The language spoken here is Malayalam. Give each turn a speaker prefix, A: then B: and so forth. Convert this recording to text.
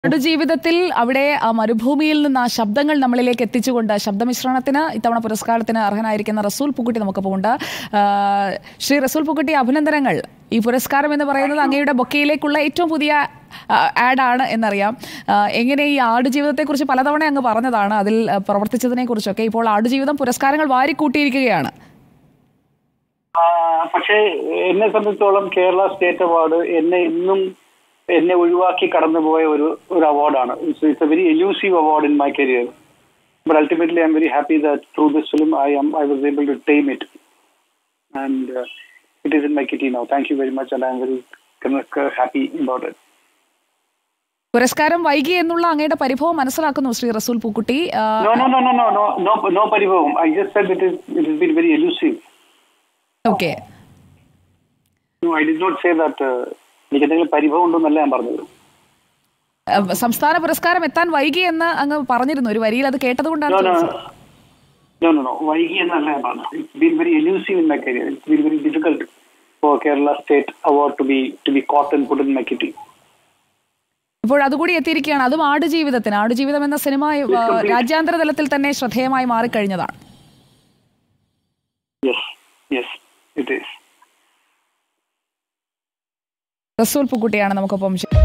A: ജീവിതത്തിൽ അവിടെ ആ മരുഭൂമിയിൽ നിന്ന് ആ ശബ്ദങ്ങൾ നമ്മളിലേക്ക് എത്തിച്ചുകൊണ്ട് ശബ്ദമിശ്രണത്തിന് ഇത്തവണ പുരസ്കാരത്തിന് അർഹനായിരിക്കുന്ന റസൂൽ പുക്കുട്ടി നമുക്കൊപ്പം ഉണ്ട് ആ, ശ്രീ റസൂൽ പുക്കുട്ടി അഭിനന്ദനങ്ങൾ ഈ പുരസ്കാരം എന്ന് പറയുന്നത് അങ്ങയുടെ ബൊക്കയിലേക്കുള്ള ഏറ്റവും പുതിയ ആഡാണ് എന്നറിയാം ആ, എങ്ങനെ ഈ ആടുജീവിതത്തെക്കുറിച്ച് പലതവണ അങ്ങ് പറഞ്ഞതാണ് അതിൽ ആ, പ്രവർത്തിച്ചതിനെ കുറിച്ചൊക്കെ ഇപ്പോൾ ആടുജീവിതം പുരസ്കാരങ്ങൾ വാരിക്കൂട്ടിയിരിക്കുകയാണ്
B: ആ, പക്ഷേ എന്നെ സംബന്ധിച്ചോളം കേരള സ്റ്റേറ്റ് അവാർഡ് എന്നെ ഇന്നും എന്നെ ഒഴിവാക്കി കടന്നുപോയ ഒരു ഒരു അവാർഡാണ് it's a very elusive award in my career but ultimately I am very happy that through this film I am I was able to time it and it is in my kitty now thank you very much and I am very happy about it
A: പുരസ്കാരം വൈകി എന്നുള്ള അങ്ങയുടെ പരിഭവം മനസ്സിലാക്കുന്നു ശ്രീ റസൂൽ പൂക്കുട്ടി ആ,
B: No, no, no, no, no, no, no, no പരിഭവം. I just said it is it has been very elusive.
A: Okay
B: No, I did not say that. Uh, എനിക്ക് എന്തെങ്കിലും പരിഭവം ഉണ്ടെന്നല്ല ഞാൻ പറഞ്ഞത്
A: ആ, സംസ്ഥാന പുരസ്കാരം എത്താൻ വൈകി എന്ന് അങ്ങ് പറഞ്ഞിരുന്നു ഒരു വരിയിൽ അത് കേട്ടതുകൊണ്ടാണ്
B: No, no,
A: ചോദിച്ചത്.
B: no, no, no. വൈകി എന്നല്ല ഞാൻ പറഞ്ഞത് it's been very elusive in my career it's been very difficult for Kerala state award to be to be got and put in my kitty
A: ഇപ്പോൾ അതുകൂടി എത്തിയിരിക്കുകയാണ് അതും ആടുജീവിതത്തിന് ആടുജീവിതം എന്ന സിനിമ ആ, രാജ്യാന്തര തലത്തിൽ തന്നെ ശ്രദ്ധേയമായി മാറിക്കഴിഞ്ഞതാണ്
B: yes yes it is
A: Resul പുക്കുട്ടിയാണ് നമുക്കൊപ്പം